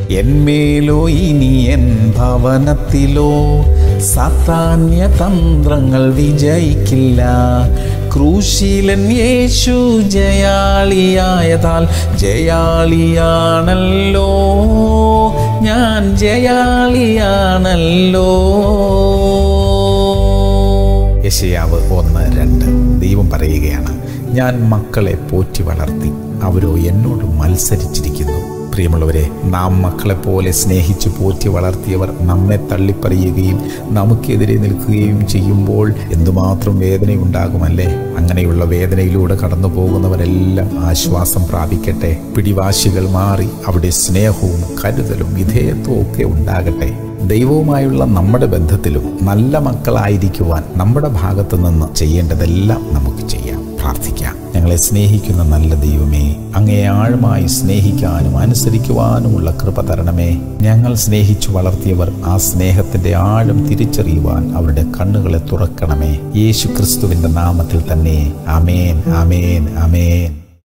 എന്മേലോ ഇനി എൻ ഭവനത്തിലോ സാത്താന്യ തന്ത്രങ്ങൾ വിജയിക്കില്ല ക്രൂശീലൻ യേശു ജയാളിയായതാൽ ജയാളിയാണല്ലോ ഞാൻ ജയാളിയാണല്ലോ യശയാവ് ഒന്ന് രണ്ട് ദൈവം പറയുകയാണ് ഞാൻ മക്കളെ പോറ്റി വളർത്തി അവരോ എന്നോട് മത്സരിച്ചിരിക്കുന്നു പ്രിയമുള്ളവരെ നാം മക്കളെപ്പോലെ സ്നേഹിച്ച് പോറ്റി വളർത്തിയവർ നമ്മെ തള്ളിപ്പറയുകയും നമുക്കെതിരെ നിൽക്കുകയും ചെയ്യുമ്പോൾ എന്തുമാത്രം വേദനയുണ്ടാകുമല്ലേ അങ്ങനെയുള്ള വേദനയിലൂടെ കടന്നു പോകുന്നവരെല്ലാം ആശ്വാസം പ്രാപിക്കട്ടെ പിടിവാശികൾ മാറി അവിടെ സ്നേഹവും കരുതലും വിധേയത്വവും ഒക്കെ ഉണ്ടാകട്ടെ ദൈവവുമായുള്ള നമ്മുടെ ബന്ധത്തിലും നല്ല മക്കളായിരിക്കുവാൻ നമ്മുടെ ഭാഗത്തു നിന്ന് ചെയ്യേണ്ടതെല്ലാം നമുക്ക് ചെയ്യാം പ്രാർത്ഥിക്കാം ഞങ്ങളെ സ്നേഹിക്കുന്ന നല്ല ദൈവമേ അങ്ങേ ആഴമായി സ്നേഹിക്കാനും അനുസരിക്കുവാനുമുള്ള കൃപ തരണമേ ഞങ്ങൾ സ്നേഹിച്ചു വളർത്തിയവർ ആ സ്നേഹത്തിന്റെ ആഴം തിരിച്ചറിയുവാൻ അവരുടെ കണ്ണുകളെ തുറക്കണമേ യേശു ക്രിസ്തുവിന്റെ നാമത്തിൽ തന്നെ അമേൻ അമേൻ അമേൻ